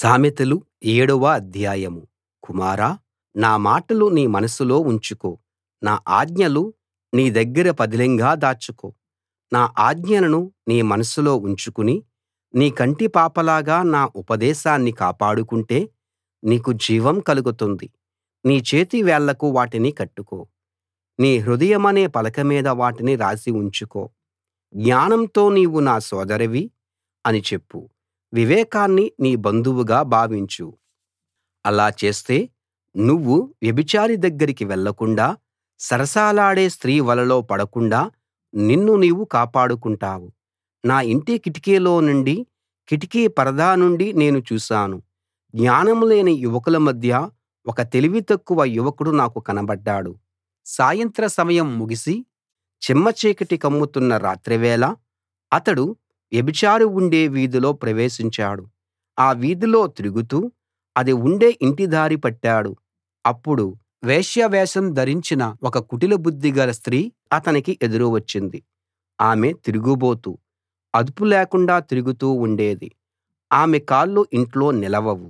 సామెతలు ఏడవ అధ్యాయం కుమారా నా మాటలు నీ మనసులో ఉంచుకో నా ఆజ్ఞలు నీ దగ్గర పదిలంగా దాచుకో నా ఆజ్ఞలను నీ మనసులో ఉంచుకుని నీ కంటిపాపలాగా నా ఉపదేశాన్ని కాపాడుకుంటే నీకు జీవం కలుగుతుంది నీ చేతి వేళ్లకు వాటిని కట్టుకో నీ హృదయమనే పలక మీద వాటిని రాసి ఉంచుకో జ్ఞానంతో నీవు నా సోదరివి అని చెప్పు వివేకాన్ని నీ బంధువుగా భావించు అలా చేస్తే నువ్వు వ్యభిచారి దగ్గరికి వెళ్ళకుండా సరసాలాడే స్త్రీ వలలో పడకుండా నిన్ను నీవు కాపాడుకుంటావు నా ఇంటి కిటికీలో నుండి కిటికీ పరదా నుండి నేను చూశాను జ్ఞానం లేని యువకుల మధ్య ఒక తెలివితక్కువ యువకుడు నాకు కనబడ్డాడు సాయంత్ర సమయం ముగిసి చిమ్మచీకటి కమ్ముతున్న రాత్రివేళ అతడు వ్యభిచారి ఉండే వీధిలో ప్రవేశించాడు ఆ వీధిలో తిరుగుతూ అది ఉండే ఇంటి దారి పట్టాడు అప్పుడు వేశ్య వేషం ధరించిన ఒక కుటిల బుద్ధి గల స్త్రీ అతనికి ఎదురు వచ్చింది ఆమె తిరుగుబోతు అదుపు లేకుండా తిరుగుతూ ఉండేది ఆమె కాళ్ళు ఇంట్లో నిలవవు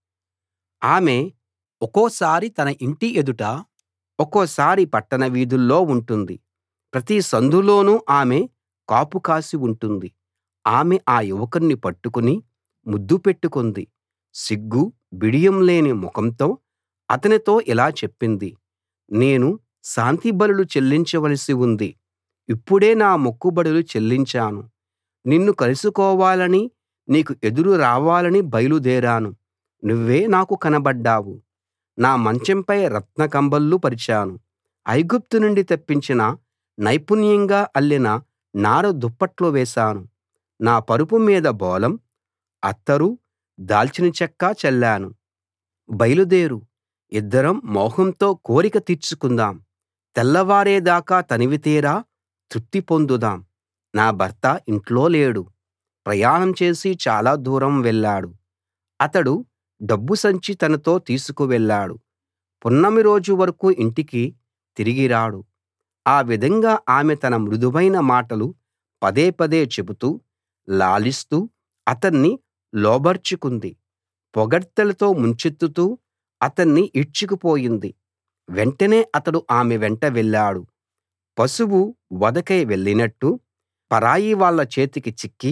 ఆమె ఒక్కోసారి తన ఇంటి ఎదుట ఒక్కోసారి పట్టణ వీధుల్లో ఉంటుంది ప్రతి సందులోనూ ఆమె కాపు కాసి ఉంటుంది ఆమె ఆ యువకుణ్ణి పట్టుకుని ముద్దు పెట్టుకుంది సిగ్గు బిడియం లేని ముఖంతో అతనితో ఇలా చెప్పింది నేను శాంతి బలులు చెల్లించవలసి ఉంది ఇప్పుడే నా మొక్కుబడులు చెల్లించాను నిన్ను కలుసుకోవాలని నీకు ఎదురు రావాలని బయలుదేరాను నువ్వే నాకు కనబడ్డావు నా మంచంపై రత్న కంబళ్ళు పరిచాను ఐగుప్తు నుండి తెప్పించిన నైపుణ్యంగా అల్లిన నార దుప్పట్లు వేశాను నా పరుపు మీద బోళం అత్తరు దాల్చిన చెక్క చల్లాను బయలుదేరు ఇద్దరం మోహంతో కోరిక తీర్చుకుందాం తెల్లవారేదాకా తనివితీరా తృప్తి పొందుదాం నా భర్త ఇంట్లో లేడు ప్రయాణం చేసి చాలా దూరం వెళ్ళాడు అతడు డబ్బు సంచి తనతో తీసుకు వెళ్ళాడు పున్నమి రోజు వరకూ ఇంటికి తిరిగి రాడు ఆ విధంగా ఆమె తన మృదువైన మాటలు పదే పదే చెబుతూ లాలిస్తూ అతన్ని లోబర్చుకుంది పొగడ్తలతో ముంచెత్తుతూ అతన్ని ఈడ్చుకుపోయింది వెంటనే అతడు ఆమె వెంట వెళ్ళాడు పశువు వధకై వెళ్ళినట్టు పరాయి వాళ్ళ చేతికి చిక్కి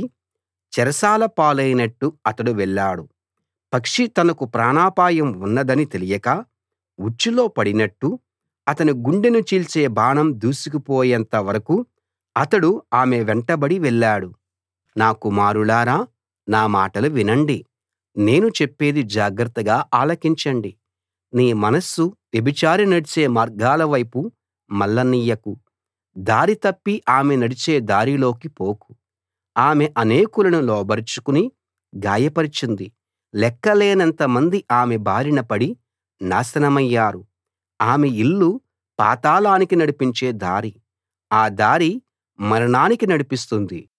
చెరసాల పాలైనట్టు అతడు వెళ్ళాడు పక్షి తనకు ప్రాణాపాయం ఉన్నదని తెలియక ఉచ్చులో పడినట్టు అతని గుండెను చీల్చే బాణం దూసుకుపోయేంత వరకూ అతడు ఆమె వెంటబడి వెళ్ళాడు నా కుమారులారా నా మాటలు వినండి నేను చెప్పేది జాగ్రత్తగా ఆలకించండి నీ మనస్సు వ్యభిచారి నడిచే మార్గాల వైపు మళ్ళనియ్యకు దారి తప్పి ఆమె నడిచే దారిలోకి పోకు ఆమె అనేకులను లోబరుచుకుని గాయపరిచింది లెక్కలేనంత మంది ఆమె బారిన పడి నాశనమయ్యారు ఆమె ఇల్లు పాతాళానికి నడిపించే దారి ఆ దారి మరణానికి నడిపిస్తుంది